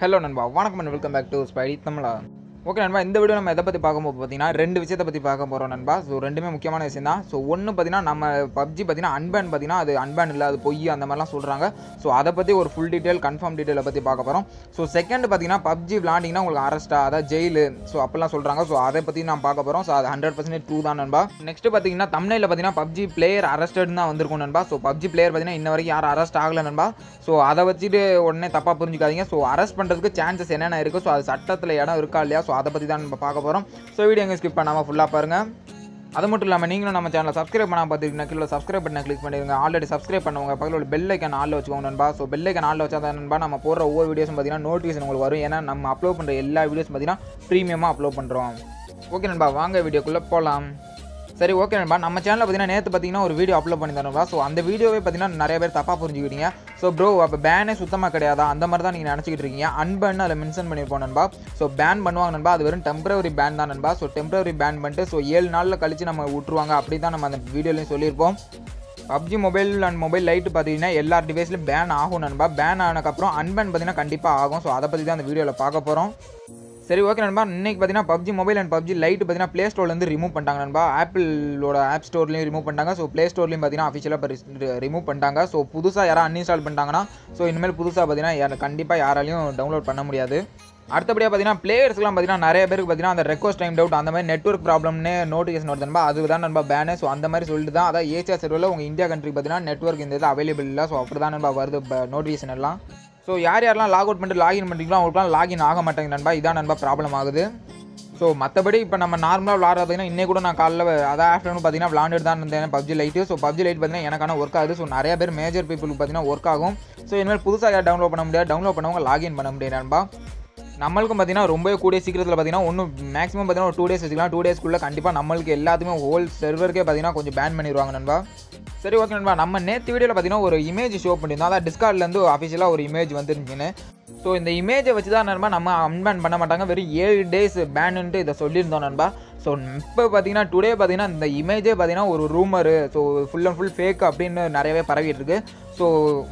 hello நண்பா வணக்கம் and welcome back to Spidey தமிழா ஓகே நண்பா இந்த வீடியோ நம்ம எதை பற்றி பார்க்கும்போது பார்த்தீங்கன்னா ரெண்டு விஷயத்தை பற்றி பார்க்க போகிறோம் நண்பா ஸோ ரெண்டுமே முக்கியமான விஷயம் தான் ஸோ ஒன்று பார்த்தீங்கன்னா நம்ம பப்ஜி பார்த்தீங்கன்னா அன்பேன் பார்த்தீங்கன்னா அது அன்பேன் இல்லை அது பொய் அந்த மாதிரிலாம் சொல்கிறாங்க ஸோ அதை பற்றி ஒரு ஃபுல் டீட்டெயில் கன்ஃபார்ம் டீட்டெயிலை பற்றி பார்க்க போகிறோம் ஸோ செகண்ட் பார்த்தீங்கன்னா பப்ஜி விளாண்டிங்கன்னா உங்களுக்கு அரெஸ்டா அதாவது ஜெயிலு ஸோ அப்படிலாம் சொல்கிறாங்க ஸோ அதை பற்றி நான் பார்க்க போகிறோம் ஸோ அது ஹண்ட்ரட் பர்சன்டேஜ் ட்ரூ தான் நண்பா நெக்ஸ்ட் பார்த்தீங்கன்னா தமிழில் பார்த்தீங்கன்னா பப்ஜி பிளேயர் அரெஸ்டட் தான் வந்திருக்கும் நண்பா ஸோ பப்ஜி பிளேயர் பார்த்தீங்கன்னா இன்ன வரைக்கும் யாரும் அரெஸ்ட் ஆகலை நண்பா ஸோ அதை வச்சுட்டு உடனே தப்பாக புரிஞ்சுக்காதீங்க ஸோ அரெஸ்ட் பண்ணுறதுக்கு சான்சஸ் என்னென்ன இருக்குது ஸோ அது சட்டத்தில் இடம் இருக்கா இல்லையா ஸோ அதை பற்றி தான் நம்ம பார்க்க போகிறோம் ஸோ வீடியோ எங்கே ஸ்கிப் பண்ணாமல் ஃபுல்லாக பாருங்கள் அது மட்டும் இல்லாமல் நீங்களும் நம்ம சேனலை சப்ஸ்கிரைப் பண்ணால் பார்த்துக்கிட்டீங்கன்னா கீழே சப்ஸ்கிரைப் பண்ண கிளிக் பண்ணிடுங்க ஆல்ரெடி சப்ஸ்கிரைப் பண்ணுவாங்க பக்கத்தில் உள்ள பெல் ஐக்கன் ஆளில் வச்சுக்கோங்க நண்பா ஸோ பெல் ஐக்கன் ஆளில் வச்சா தான் நண்பா நம்ம போடுற ஒவ்வொரு வீடியோஸும் பார்த்தீங்கன்னா நோட்டிஃபிகேஷன் உங்களுக்கு வரும் ஏன்னா நம்ம அப்லோட் பண்ணுற எல்லா வீடியோஸும் பார்த்தீங்கன்னா ப்ரீமியமாக அப்லோட் பண்ணுறோம் ஓகே நண்பா வாங்க வீடியோக்குள்ளே போகலாம் சரி ஓகே நண்பா நம்ம சேனலில் பார்த்தீங்கன்னா நேற்று பார்த்தீங்கன்னா ஒரு வீடியோ அப்லோட் பண்ணி தரோம்ப்பா ஸோ அந்த வீடியோவே பார்த்தீங்கன்னா நிறைய பேர் தப்பாக புரிஞ்சுக்கிட்டீங்க ஸோ ப்ரோ அப்போ பேனே சுத்தமாக கிடையாதா அந்த மாதிரி தான் நீங்கள் நினச்சிக்கிட்டு இருக்கீங்க அன்பேன் அதில் மென்ஷன் பண்ணியிருப்போம் நண்பா ஸோ பேன் பண்ணுவாங்க நண்பா அது வெறும் டெம்பரவரி பேன் தான் நண்பா ஸோ டெம்பரவரி பேன் பண்ணிட்டு ஸோ ஏழு நாளில் கழிச்சு நம்ம விட்ருவாங்க அப்படி தான் நம்ம அந்த வீடியோலையும் சொல்லியிருப்போம் PUBG mobile and mobile lite பார்த்தீங்கன்னா எல்லா டிவைஸ்லையும் பேன் ஆகும் நண்பா பேன் ஆனதுக்கப்புறம் அன்பேன் பார்த்தீங்கன்னா கண்டிப்பாக ஆகும் ஸோ அதை பற்றி தான் அந்த வீடியோவில் பார்க்க போகிறோம் சரி ஓகே நண்பா இன்னைக்கு பார்த்தீங்கன்னா PUBG mobile and PUBG lite பார்த்தீங்கன்னா ப்ளே ஸ்டோர்லேருந்து ரிமூவ் பண்ணிட்டாங்க நண்பா ஆப்பிளோட ஆப் ஸ்டோர்லையும் ரிமூவ் பண்ணிட்டாங்க ஸோ ப்ளே ஸ்டோர்லையும் பார்த்தீங்கன்னா அஃபிஷியலாக ரிமூவ் பண்ணிட்டாங்க ஸோ புதுசாக யாரும் அன்இன்ஸ்டால் பண்ணிட்டாங்கன்னா ஸோ இனிமேல் புதுசாக பார்த்தீங்கன்னா யார் கண்டிப்பாக யாராலையும் டவுன்லோட் பண்ண முடியாது அடுத்தபடியாக பார்த்தீங்கன்னா பிளேயர்ஸ்லாம் பார்த்தீங்கன்னா நிறைய பேருக்கு பார்த்தீங்கன்னா அந்த ரெக்வஸ்ட் டைம் டவுட் அந்த மாதிரி நெட்ஒர்க் ப்ராப்ளம்னு நோட்டிஃபிகேஷன் வருது நண்பா அதுதான் நண்பா பேனு ஸோ அந்த மாதிரி சொல்லிட்டு தான் அதான் ஏசியா சர்வரில் உங்கள் இந்தியா கண்ட்ரி பார்த்தீங்கன்னா நெட்ஒர்க் இந்த இது அவைலபிள் இல்லை ஸோ அப்படி தான் நண்பா வருது நோட்டிஃபிகேஷன் எல்லாம் ஸோ யார் யாரெல்லாம் லாக் அவுட் பண்ணிட்டு லாகின் பண்ணுறீங்களோ அவங்களுக்குலாம் லாகின் ஆக மாட்டேங்குது நண்பா இதான் நண்பா ப்ராப்ளம் ஆகுது ஸோ மற்றபடி இப்போ நம்ம நார்மலாக விளாட்றது பார்த்தீங்கன்னா இன்னே கூட நான் காலைல அதான் ஆஃப்டர்நூன் பார்த்தீங்கன்னா விளாண்டுட்டு தான் இருந்தேன் PUBG lite so PUBG lite பார்த்தீங்கன்னா எனக்கான ஒர்க் ஆகுது ஸோ நிறைய பேர் மேஜர் பீப்புளுக்கு பார்த்தீங்கன்னா ஒர்க் ஆகும் ஸோ இனிமேல் புதுசாக யார் டவுன்லோட் பண்ண முடியாது டவுன்லோட் பண்ணவங்க லாகின் பண்ண முடியாது நண்பா நம்மளுக்கும் பார்த்தீங்கன்னா ரொம்பவே கூடிய சீக்கிரத்தில் பார்த்தீங்கன்னா ஒன்றும் மேக்ஸிமம் பார்த்தீங்கன்னா ஒரு டூ டேஸ் வச்சுக்கலாம் டூ டேஸ்க்குள்ளே கண்டிப்பாக நம்மளுக்கு எல்லாத்துமே ஹோல் சர்வருக்கே பார்த்தீங்கன்னா கொஞ்சம் பேன் பண்ணிடுவாங்க நண்பா சரி ஓகே நண்பா நம்ம நேற்று வீடியோவில் பார்த்தீங்கன்னா ஒரு இமேஜ் ஷோ பண்ணியிருந்தோம் அதான் டிஸ்கார்ட்லேருந்து அஃபிஷியலாக ஒரு இமேஜ் வந்துருந்துச்சுன்னு ஸோ இந்த இமேஜை வச்சு தான் நண்பா நம்ம அன்பேன் பண்ண மாட்டாங்க வெறும் ஏழு டேஸ் பேனுன்ட்டு இதை சொல்லியிருந்தோம் நண்பா ஸோ இப்போ பார்த்தீங்கன்னா டுடே பார்த்தீங்கன்னா இந்த இமேஜே பார்த்தீங்கன்னா ஒரு rumour so full and full fake அப்படின்னு நிறையவே பரவிட்டு இருக்கு ஸோ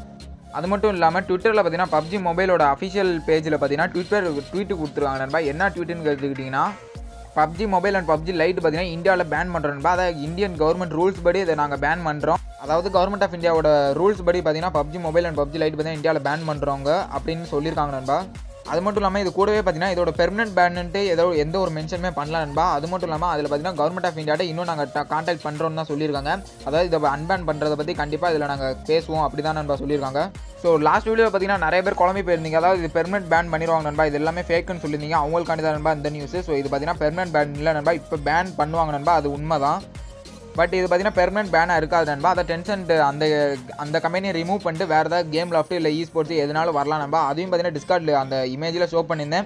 அது மட்டும் இல்லாமல் ட்விட்டரில் பார்த்தீங்கன்னா பப்ஜி மொபைலோட அஃபிஷியல் பேஜில் பார்த்தீங்கன்னா ட்விட்டர் ட்வீட்டு கொடுத்துருவாங்க நண்பா என்ன ட்வீட்டுன்னு கேட்டுக்கிட்டிங்கன்னா PUBG mobile and PUBG lite பார்த்தீங்கன்னா இந்தியாவில் பேன் பண்ணுறோம்பா அதாவது இந்தியன் கவர்மெண்ட் ரூல்ஸ் படி இதை நாங்கள் பேன் பண்ணுறோம் அதாவது கவர்மெண்ட் ஆஃப் இந்தியாவோட ரூல்ஸ் படி பார்த்தீங்கன்னா PUBG mobile and PUBG lite பார்த்தீங்கன்னா இந்தியாவில் பேன் பண்ணுறவங்க அப்படின்னு சொல்லியிருக்காங்க நண்பா அது மட்டும் இல்லாமல் இது கூடவே பார்த்தீங்கன்னா இதோட பெர்மனன்ட் பேன்ட்டு ஏதோ எந்த ஒரு மென்ஷனுமே பண்ணலாம் நண்பா அது மட்டும் இல்லாமல் அதில் பார்த்தீங்கன்னா கவர்மெண்ட் ஆஃப் இந்தியாட்ட இன்னும் நாங்கள் கான்டாக்ட் பண்ணுறோம்னு தான் சொல்லியிருக்காங்க அதாவது இதை அன்பேன் பண்ணுறதை பற்றி கண்டிப்பாக இதில் நாங்கள் பேசுவோம் அப்படி தான் நண்பா சொல்லியிருக்காங்க ஸோ லாஸ்ட் வீடியோ பார்த்தீங்கன்னா நிறைய பேர் குழம்பி போயிருந்தீங்க அதாவது இது பெர்மனன்ட் பேன் பண்ணிடுவாங்க நண்பா இது எல்லாமே ஃபேக்குன்னு சொல்லியிருந்தீங்க அவங்களுக்காண்டி தான் நண்பா இந்த நியூஸ் ஸோ இது பார்த்தீங்கன்னா பெர்மனன்ட் பேன் இல்லை நண்பா இப்போ பேன் பண்ணுவாங்க நண்பா அது உண்மை தான் பட் இது பார்த்தீங்கன்னா பெர்மனன்ட் பேனாக இருக்காது நண்பா அதை டென்ஷன்ட் அந்த அந்த கம்பெனியை ரிமூவ் பண்ணிட்டு வேறு ஏதாவது கேம் லாஃப்ட் இல்லை இ ஸ்போர்ட்ஸ் எதனாலும் வரலாம் நண்பா அதையும் பார்த்தீங்கன்னா டிஸ்கார்டில் அந்த இமேஜில் ஷோ பண்ணியிருந்தேன்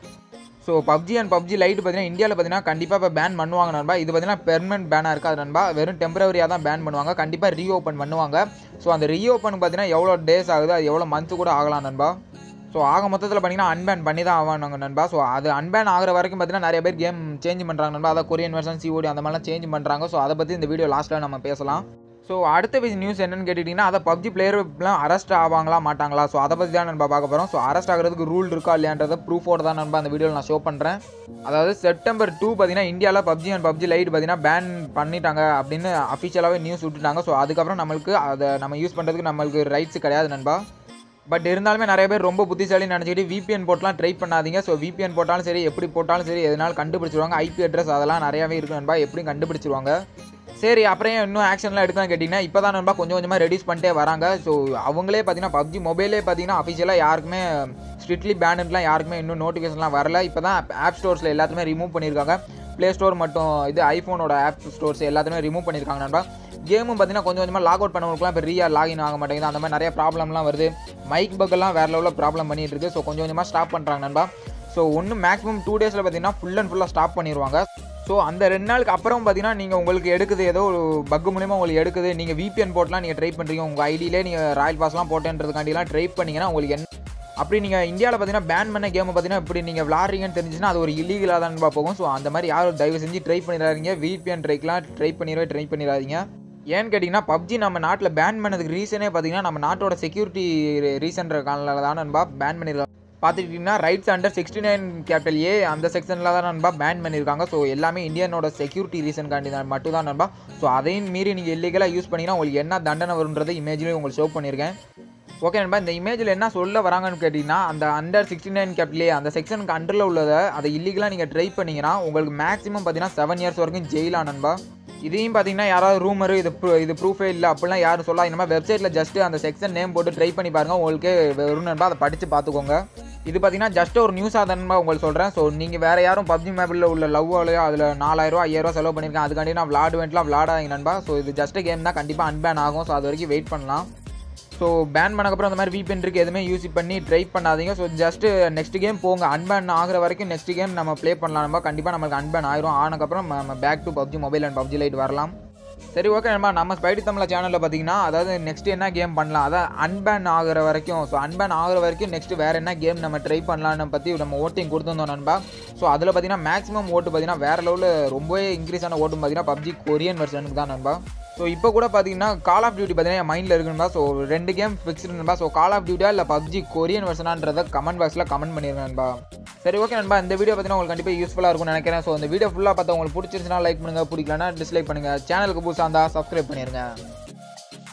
so PUBG and PUBG lite பார்த்தீங்கன்னா இந்தியாவில் பார்த்தீங்கன்னா கண்டிப்பாக இப்போ பேன் பண்ணுவாங்க நண்பா இது பார்த்தீங்கன்னா பெர்மனன்ட் பேனாக இருக்காது நண்பா வெறும் டெம்பரவரியாக தான் பேன் பண்ணுவாங்க கண்டிப்பாக ரீஓப்பன் பண்ணுவாங்க ஸோ அந்த ரீஓப்பன் பார்த்தீங்கன்னா எவ்வளோ டேஸ் ஆகுது அது எவ்வளோ மந்த்து கூட ஆகலாம் நண்பா ஸோ ஆக மொத்தத்தில் பார்த்தீங்கன்னா அன்பேன் பண்ணி தான் ஆவானுங்க நண்பா ஸோ அது அன்பேன் ஆகிற வரைக்கும் பார்த்தீங்கன்னா நிறைய பேர் கேம் சேஞ்ச் பண்ணுறாங்க நண்பா அதாவது கொரியன் வெர்ஷன் சிஓடி அந்த மாதிரிலாம் சேஞ்ச் பண்ணுறாங்க ஸோ அதை பற்றி இந்த வீடியோ லாஸ்ட்டில் நம்ம பேசலாம் ஸோ அடுத்த விஷயம் நியூஸ் என்னன்னு கேட்டிங்கன்னா அதை பப்ஜி பிளேயர்லாம் அரெஸ்ட் ஆவாங்களா மாட்டாங்களா ஸோ அதை பற்றி தான் நண்பா பார்க்க போகிறோம் ஸோ அரெஸ்ட் ஆகிறதுக்கு ரூல் இருக்கா இல்லையான்றத ப்ரூஃபோட தான் நண்பா அந்த வீடியோவில் நான் ஷோ பண்ணுறேன் அதாவது செப்டம்பர் டூ பார்த்தீங்கன்னா இந்தியாவில் பப்ஜி அண்ட் பப்ஜி லைட் பார்த்தீங்கன்னா பேன் பண்ணிட்டாங்க அப்படின்னு அஃபிஷியலாகவே நியூஸ் விட்டுட்டாங்க ஸோ அதுக்கப்புறம் நம்மளுக்கு அதை நம்ம யூஸ் பண்ணுறதுக்கு நம்மளுக்கு ரைட்ஸ் கிடையாது நண்பா பட் இருந்தாலுமே நிறைய பேர் ரொம்ப புத்திசாலி நினச்சிக்கிட்டு விபிஎன் போட்டெலாம் ட்ரை பண்ணாதீங்க ஸோ விபிஎன் போட்டாலும் சரி எப்படி போட்டாலும் சரி எதனாலும் கண்டுபிடிச்சிருவாங்க ஐபி அட்ரஸ் அதெல்லாம் நிறையாவே இருக்கு நண்பா எப்படியும் கண்டுபிடிச்சிருவாங்க சரி அப்புறம் ஏன் இன்னும் ஆக்ஷன்லாம் எடுக்கலாம் கேட்டிங்கன்னா இப்போ தான் நண்பா கொஞ்சம் கொஞ்சமாக ரெடியூஸ் பண்ணிட்டே வராங்க ஸோ அவங்களே பார்த்தீங்கன்னா பப்ஜி மொபைலே பார்த்தீங்கன்னா அஃபிஷியலாக யாருக்குமே ஸ்ட்ரிக்ட்லி பேனுலாம் யாருக்குமே இன்னும் நோட்டிஃபிகேஷன்லாம் வரல இப்போ தான் ஆப் ஸ்டோர்ஸில் எல்லாத்துமே ரிமூவ் பண்ணியிருக்காங்க ப்ளே ஸ்டோர் மட்டும் இது ஐஃபோனோட ஆப் ஸ்டோர்ஸ் எல்லாத்தையுமே ரிமூவ் பண்ணியிருக்காங்க நண்பா கேமும் பார்த்தீங்கன்னா கொஞ்சம் கொஞ்சமாக லாக் அவுட் பண்ணவங்களுக்குலாம் இப்போ ரீயா லாகின் ஆக மாட்டேங்குது அந்த மாதிரி நிறைய ப்ராப்ளம்லாம் வருது மைக் பக்கெல்லாம் வேறு லெவலில் ப்ராப்ளம் பண்ணிட்டு இருக்கு ஸோ கொஞ்சம் கொஞ்சமாக ஸ்டாப் பண்ணுறாங்க நண்பா ஸோ ஒன்று மேக்ஸிமம் டூ டேஸில் பார்த்தீங்கன்னா ஃபுல் அண்ட் ஃபுல்லாக ஸ்டாப் பண்ணிடுவாங்க ஸோ அந்த ரெண்டு நாளுக்கு அப்புறம் பார்த்தீங்கன்னா நீங்கள் உங்களுக்கு எடுக்குது ஏதோ ஒரு பக்கு மூலியமாக உங்களுக்கு எடுக்குது நீங்கள் விபிஎன் போட்டெலாம் நீங்கள் ட்ரை பண்ணுறீங்க உங்கள் ஐடியிலே நீங்கள் ராயல் பாஸ்லாம் போட்டேன்றதுக்காண்டிலாம் ட்ரை பண்ணிங்கன்னா உங்களுக்கு என்ன அப்படி நீங்கள் இந்தியாவில் பார்த்தீங்கன்னா பேன் பண்ண கேமை பார்த்தீங்கன்னா இப்படி நீங்கள் விளாட்றீங்கன்னு தெரிஞ்சுன்னா அது ஒரு இல்லீகலாக தான் போகும் ஸோ அந்த மாதிரி யாரும் தயவு செஞ்சு ட்ரை பண்ணிடாதீங்க விபிஎன் ட்ரைக்கெலாம் ட்ரை பண்ணிடவே ட்ரை பண்ணிடாதீங்க ஏன்னு கேட்டிங்கன்னா பப்ஜி நம்ம நாட்டில் பேன் பண்ணதுக்கு ரீசனே பார்த்தீங்கன்னா நம்ம நாட்டோட செக்யூரிட்டி ரீசன்ற காரணத்தில் தான் நண்பா பேன் பண்ணியிருக்காங்க பார்த்துக்கிட்டிங்கன்னா rights under sixty nine capital A அந்த செக்ஷனில் தான் நண்பா பேன் பண்ணியிருக்காங்க ஸோ எல்லாமே இந்தியனோட செக்யூரிட்டி ரீசன்காண்டி தான் மட்டும் தான் நண்பா ஸோ அதையும் மீறி நீங்கள் இல்லீகலாக யூஸ் பண்ணிங்கன்னா உங்களுக்கு என்ன தண்டனை வரும்ன்றதை இமேஜ்லேயும் உங்களுக்கு ஷோ பண்ணியிருக்கேன் ஓகே நண்பா இந்த இமேஜில் என்ன சொல்ல வராங்கன்னு கேட்டிங்கன்னா அந்த அண்டர் சிக்ஸ்டி நைன் கேபிட்டலே அந்த செக்ஷனுக்கு அண்டரில் உள்ளதை அதை இல்லீகலாக நீங்கள் ட்ரை பண்ணிங்கன்னா உங்களுக்கு மேக்ஸிமம் பார்த்தீங்கன்னா செவன் இயர்ஸ் வரைக்கும் ஜெயிலா நண்பா இதையும் பார்த்தீங்கன்னா யாராவது ரூமரு இது ப்ரூ இது ப்ரூஃபே இல்லை அப்படிலாம் யாரும் சொல்லலாம் இந்த மாதிரி வெப்சைட்டில் ஜஸ்ட் அந்த செக்ஷன் நேம் போட்டு ட்ரை பண்ணி பாருங்கள் உங்களுக்கு வரும் நண்பா அதை படித்து பார்த்துக்கோங்க இது பார்த்தீங்கன்னா ஜஸ்ட் ஒரு நியூஸாக தானே உங்களுக்கு சொல்கிறேன் ஸோ நீங்கள் வேறு யாரும் பப்ஜி மேப்பில் உள்ள லவ்வோலையோ அதில் நாலாயிரரூவா ஐயாயிரரூவா செலவு பண்ணியிருக்கேன் அதுக்காண்டி நான் விளாடுவேன்ட்லாம் விளாடாதீங்க நண்பா ஸோ இது ஜஸ்ட் கேம் தான் கண்டிப்பாக அன்பேன் ஆகும் ஸோ அது வரைக்கும் வெயிட் பண்ணலாம் ஸோ பேன் பண்ணக்கப்புறம் அந்த மாதிரி VPN இருக்கு எதுவுமே யூஸ் பண்ணி ட்ரை பண்ணாதீங்க ஸோ ஜஸ்ட் நெக்ஸ்ட் கேம் போங்க அன்பேன் ஆகிற வரைக்கும் நெக்ஸ்ட் கேம் நம்ம ப்ளே பண்ணலாம் நம்ம கண்டிப்பாக நமக்கு அன்பேன் ஆயிரும் ஆனக்கப்புறம் நம்ம back to PUBG mobile and PUBG lite வரலாம் சரி ஓகே நம்ம நம்ம ஸ்பைடி தமிழ் சேனலில் பார்த்தீங்கன்னா அதாவது நெக்ஸ்ட் என்ன கேம் பண்ணலாம் அதான் அன்பேன் ஆகிற வரைக்கும் ஸோ அன்பேன் ஆகிற வரைக்கும் நெக்ஸ்ட் வேறு என்ன கேம் நம்ம ட்ரை பண்ணலான்னு பற்றி நம்ம ஓட்டிங் கொடுத்துருந்தோம் நண்பா ஸோ அதில் பார்த்தீங்கன்னா மேக்ஸிமம் ஓட்டு பார்த்தீங்கன்னா வேறு லெவலில் ரொம்பவே இன்க்ரீஸ் ஆன ஓட்டும் பார்த்தீங்கன்னா பப்ஜி கொரியன் வெர்ஷனுக்கு தான் நண்பா ஸோ இப்போ கூட பார்த்தீங்கன்னா கால் ஆஃப் டியூட்டி பார்த்தீங்கன்னா என் மைண்டில் இருக்குன்பா ஸோ ரெண்டு கேம் ஃபிக்ஸ்டு நண்பா ஸோ கால் ஆஃப் டியூட்டியா இல்லை பப்ஜி கொரியன் வெர்ஷனான்றதை கமெண்ட் பாக்ஸில் கமெண்ட் பண்ணிருங்க நண்பா சரி ஓகே நண்பா இந்த வீடியோ பார்த்தீங்கன்னா உங்களுக்கு கண்டிப்பாக யூஸ்ஃபுல்லாக இருக்கும்னு நினைக்கிறேன் ஸோ இந்த வீடியோ ஃபுல்லாக பார்த்தா உங்களுக்கு பிடிச்சிருச்சுன்னா லைக் பண்ணுங்கள் பிடிக்கலன்னா டிஸ்லைக் பண்ணுங்கள் சேனலுக்கு புதுசாக இருந்தால் சப்ஸ்கிரைப் பண்ணிடுங்க